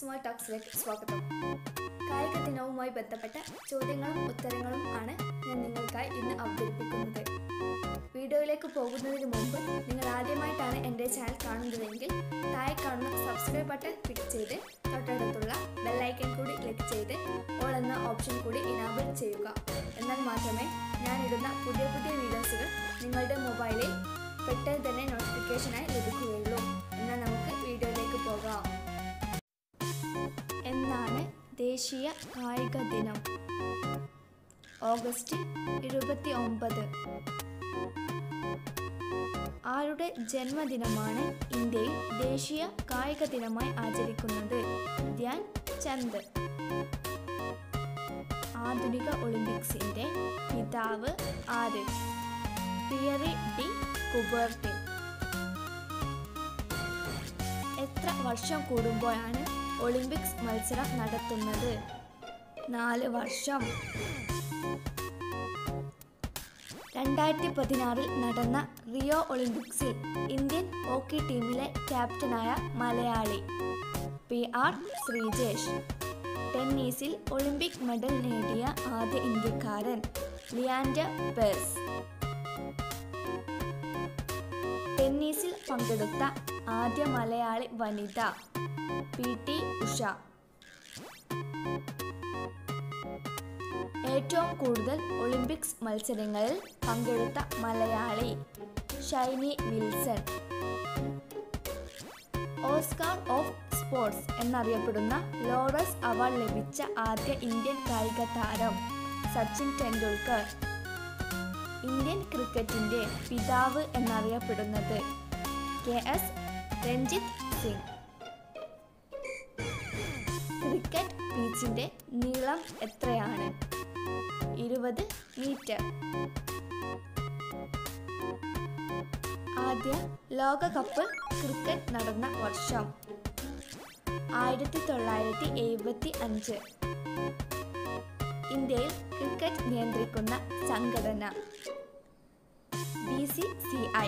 small ടോക്സിലേക്ക് സ്വാഗതം കായിക ദിനവുമായി ബന്ധപ്പെട്ട ചോദ്യങ്ങളും ഉത്തരങ്ങളും ആണ് ഞാൻ നിങ്ങൾക്കായി ഇന്ന് അവതരിപ്പിക്കുന്നത് വീഡിയോയിലേക്ക് പോകുന്നതിന് മുമ്പ് നിങ്ങൾ ആദ്യമായിട്ടാണ് എൻ്റെ ചാനൽ കാണുന്നതെങ്കിൽ താഴെ കാണുന്ന സബ്സ്ക്രൈബ് ബട്ടൺ ക്ലിക്ക് ചെയ്ത് തൊട്ടടുത്തുള്ള ബെല്ലൈക്കൺ കൂടി ക്ലിക്ക് ചെയ്ത് ഓൾ എന്ന ഓപ്ഷൻ കൂടി ഇനാബിൾ ചെയ്യുക എന്നാൽ മാത്രമേ ഞാൻ ഇടുന്ന പുതിയ പുതിയ വീഡിയോസുകൾ നിങ്ങളുടെ മൊബൈലിൽ പെട്ടെന്ന് തന്നെ നോട്ടിഫിക്കേഷനായി ലഭിക്കുകയുള്ളൂ എന്നാൽ നമുക്ക് വീഡിയോയിലേക്ക് പോകാം എന്നാണ് ദേശീയ കായിക ദിനം ഓഗസ്റ്റ് ഇരുപത്തി ഒമ്പത് ആരുടെ ജന്മദിനമാണ് ഇന്ത്യയിൽ ദേശീയ കായിക ദിനമായി ആചരിക്കുന്നത് ധ്യാൻ ചന്ദ് ആധുനിക ഒളിമ്പിക്സിന്റെ പിതാവ് ആര് പിയറി ഡി കുബർട്ടിൻ എത്ര വർഷം കൂടുമ്പോഴാണ് ഒളിമ്പിക്സ് മത്സരം നടത്തുന്നത് നാല് വർഷം രണ്ടായിരത്തി പതിനാറിൽ നടന്ന റിയോ ഒളിമ്പിക്സിൽ ഇന്ത്യൻ ഹോക്കി ടീമിലെ ക്യാപ്റ്റനായ മലയാളി പി ആർ ശ്രീജേഷ് ടെന്നീസിൽ ഒളിമ്പിക് മെഡൽ നേടിയ ആദ്യ ഇന്ത്യക്കാരൻ ലിയാൻഡർ പേഴ്സ് ടെന്നീസിൽ പങ്കെടുത്ത ആദ്യ മലയാളി വനിത പി ടി ഉഷ ഏറ്റവും കൂടുതൽ ഒളിമ്പിക്സ് മത്സരങ്ങളിൽ പങ്കെടുത്ത Malayali Shiny Wilson Oscar of sports എന്നറിയപ്പെടുന്ന ലോറസ് അവാർഡ് ലഭിച്ച ആദ്യ ഇന്ത്യൻ കായിക താരം സച്ചിൻ ടെണ്ടുൽക്കർ ഇന്ത്യൻ ക്രിക്കറ്റിന്റെ പിതാവ് എന്നറിയപ്പെടുന്നത് K S Ranjit Singh cricket പിച്ചിന്റെ നീളം എത്രയാണ് ഇരുപത് മീറ്റർ ആദ്യ ലോകകപ്പ് ക്രിക്കറ്റ് നടന്ന വർഷം ആയിരത്തി തൊള്ളായിരത്തി എഴുപത്തി അഞ്ച് ഇന്ത്യയിൽ ക്രിക്കറ്റ് നിയന്ത്രിക്കുന്ന സംഘടന ബി സി സി ഐ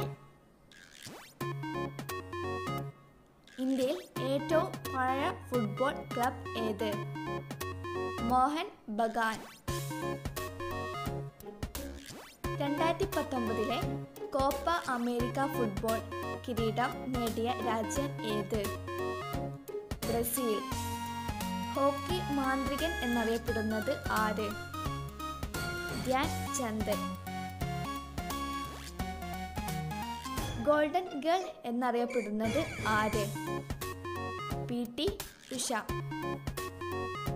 ഇന്ത്യയിൽ ഏറ്റവും പഴയ ഫുട്ബോൾ ക്ലബ് ഏത് മോഹൻ ബഗാൻ രണ്ടായിരത്തി പത്തൊമ്പതിലെ കോപ്പ അമേരിക്ക ഫുട്ബോൾ കിരീടം നേടിയ രാജ്യം ഏത് ബ്രസീൽ ഹോക്കി മാന്ത്രികൻ എന്നറിയപ്പെടുന്നത് ആര് ധ്യാൻ ചന്ദ് ഗോൾഡൻ ഗേൾ എന്നറിയപ്പെടുന്നത് ആര് പി ടി ഉഷ